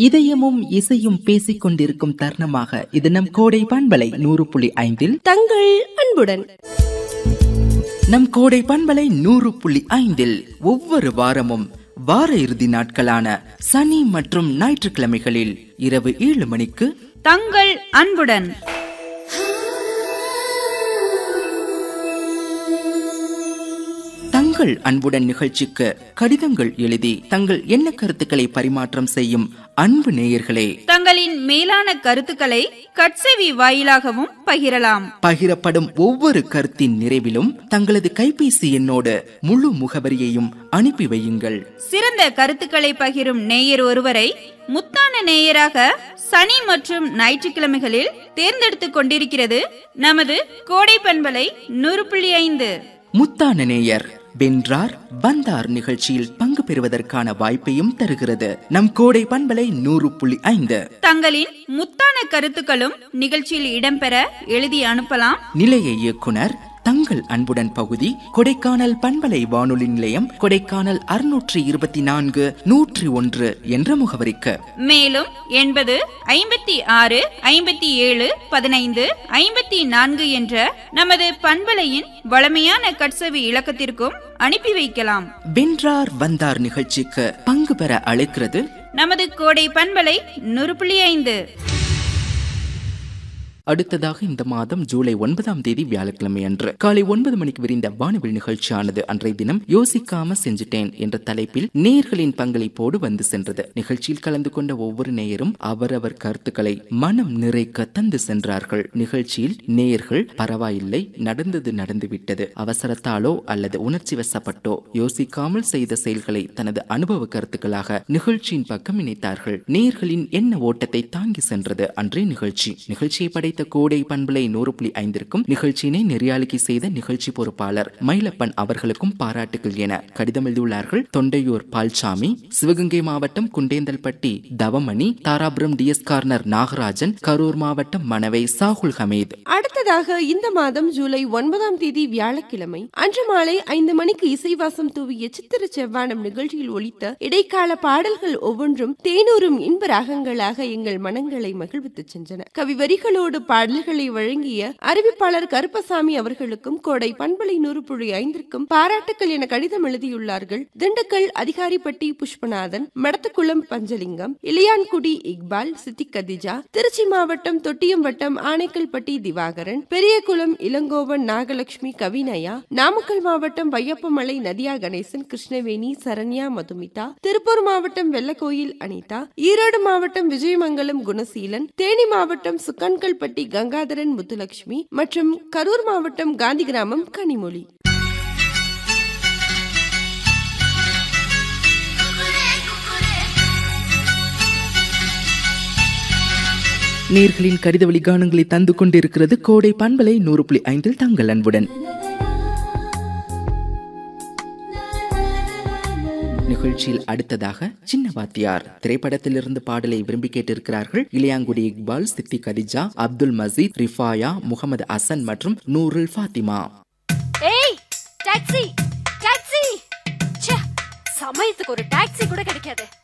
இதயமும் இசையும் பேசிக் கொண்டிருக்கும் தருணமாக இது நம் கோடை பண்பலை நூறு புள்ளி ஐந்தில் தங்கள் அன்புடன் நம் கோடை பண்பலை நூறு புள்ளி ஐந்தில் ஒவ்வொரு வாரமும் வார இறுதி நாட்களான சனி மற்றும் ஞாயிற்றுக்கிழமைகளில் இரவு ஏழு மணிக்கு தங்கள் அன்புடன் தங்கள் அன்புடன் நிகழ்ச்சிக்கு கடிதங்கள் எழுதி தங்கள் எண்ண கருத்துக்களை பரிமாற்றம் செய்யும் அன்பு நேயர்களே தங்களின் மேலான கருத்துக்களை கட்செவி வாயிலாகவும் பகிரலாம் பகிரப்படும் ஒவ்வொரு கருத்தின் நிறைவிலும் தங்களது கைபேசி எண்ணோடு முழு முகவரியையும் அனுப்பி வையுங்கள் சிறந்த கருத்துக்களை பகிரும் நேயர் ஒருவரை முத்தான நேயராக சனி மற்றும் ஞாயிற்றுக்கிழமைகளில் தேர்ந்தெடுத்துக் கொண்டிருக்கிறது நமது கோடை பண்பலை நூறு புள்ளி ஐந்து முத்தான நேயர் வென்றார் வந்தார் நிகழ்ச்சியில் பங்கு பெறுவதற்கான வாய்ப்பையும் தருகிறது நம் கோடை பண்பலை நூறு புள்ளி ஐந்து தங்களின் முத்தான கருத்துக்களும் நிகழ்ச்சியில் இடம்பெற எழுதி அனுப்பலாம் நிலைய இயக்குனர் தங்கள் அன்புடன் பகுதி கொடைக்கானல் பண்பலை வானொலி நிலையம் கொடைக்கானல் அறுநூற்றி இருபத்தி நான்கு நூற்றி ஒன்று என்ற முகவரிக்கு மேலும் எண்பது ஐம்பத்தி ஆறு ஐம்பத்தி ஏழு பதினைந்து ஐம்பத்தி நான்கு என்ற நமது பண்பலையின் வளமையான கட்சவி இலக்கத்திற்கும் அனுப்பி வைக்கலாம் வென்றார் வந்தார் நிகழ்ச்சிக்கு பங்கு பெற அழைக்கிறது நமது கோடை பண்பலை நூறு புள்ளி ஐந்து அடுத்ததாக இந்த மாதம் ஜூலை ஒன்பதாம் தேதி வியாழக்கிழமை அன்று காலை ஒன்பது மணிக்கு விரிந்த வானவில் நிகழ்ச்சியானது அன்றைய தினம் யோசிக்காம செஞ்சுட்டேன் என்ற தலைப்பில் நேயர்களின் பங்களிப்போடு வந்து சென்றது நிகழ்ச்சியில் கலந்து கொண்ட ஒவ்வொரு நேயரும் அவரவர் கருத்துக்களை மனம் நிறைக்க தந்து சென்றார்கள் நிகழ்ச்சியில் நேயர்கள் பரவாயில்லை நடந்தது நடந்துவிட்டது அவசரத்தாலோ அல்லது உணர்ச்சி வசப்பட்டோ யோசிக்காமல் செய்த செயல்களை தனது அனுபவ கருத்துக்களாக நிகழ்ச்சியின் பக்கம் இணைத்தார்கள் நேயர்களின் எண்ண ஓட்டத்தை தாங்கி சென்றது அன்றைய நிகழ்ச்சி நிகழ்ச்சியை படைத்த கோடை பண்பலை நூறு புள்ளி ஐந்திற்கும் நிகழ்ச்சியினை நெறியாளிக்கு செய்த நிகழ்ச்சி பொறுப்பாளர் மயிலப்பன் அவர்களுக்கும் பாராட்டுகள் என கடிதம் எழுதியுள்ளார்கள் தொண்டையூர் பால்சாமி சிவகங்கை மாவட்டம் குண்டேந்தல்பட்டி தவமணி தாராபுரம் டிஎஸ் கார்னர் நாகராஜன் கரூர் மாவட்டம் மணவை சாகுல் ஹமீத் அடுத்ததாக இந்த மாதம் ஜூலை ஒன்பதாம் தேதி வியாழக்கிழமை அன்று மாலை ஐந்து மணிக்கு இசைவாசம் தூவிய சித்திர செவ்வானம் நிகழ்ச்சியில் ஒலித்த இடைக்கால பாடல்கள் ஒவ்வொன்றும் தேனூரும் இன்ப ராகங்களாக எங்கள் மனங்களை மகிழ்வித்துச் சென்றன கவி வரிகளோடு பாடல்களை வழங்கிய அறிவிப்பாளர் கருப்பசாமி அவர்களுக்கும் கோடை பண்பலை நூறு புள்ளி ஐந்திற்கும் பாராட்டுக்கள் என கடிதம் எழுதியுள்ளார்கள் திண்டுக்கல் அதிகாரிப்பட்டி புஷ்பநாதன் மடத்துக்குளம் பஞ்சலிங்கம் இளையான்குடி இக்பால் சித்திக் கதிஜா திருச்சி மாவட்டம் தொட்டியம் வட்டம் ஆனைக்கல்பட்டி திவாகரன் பெரியகுளம் இளங்கோவன் நாகலட்சுமி கவினயா நாமக்கல் மாவட்டம் வையப்பமலை நதியா கணேசன் கிருஷ்ணவேணி சரண்யா மதுமிதா திருப்பூர் மாவட்டம் வெள்ளக்கோயில் அனிதா ஈரோடு மாவட்டம் விஜயமங்கலம் குணசீலன் தேனி மாவட்டம் சுக்கன்கல்பட்டி கங்காதரன் முத்துலட்சுமி மற்றும் கரூர் மாவட்டம் காந்தி கிராமம் கனிமொழி நேர்களின் கடித வழிகாணங்களை தந்து கொண்டிருக்கிறது கோடை பண்பலை நூறு புள்ளி ஐந்தில் தங்கள் அன்புடன் நிகழ்ச்சியில் அடுத்ததாக சின்ன வாத்தியார் திரைப்படத்திலிருந்து பாடலை விரும்பி கேட்டிருக்கிறார்கள் இளையாங்குடி இக்பால் சித்தி கதிஜா அப்துல் மசீத் ரிஃபாயா முகமது அசன் மற்றும் நூருல் ஃபாத்திமா ஏய் டாக்ஸி டாக்ஸி ச்சே சமயத்துக்கு ஒரு டாக்ஸி கூட கிடைக்காது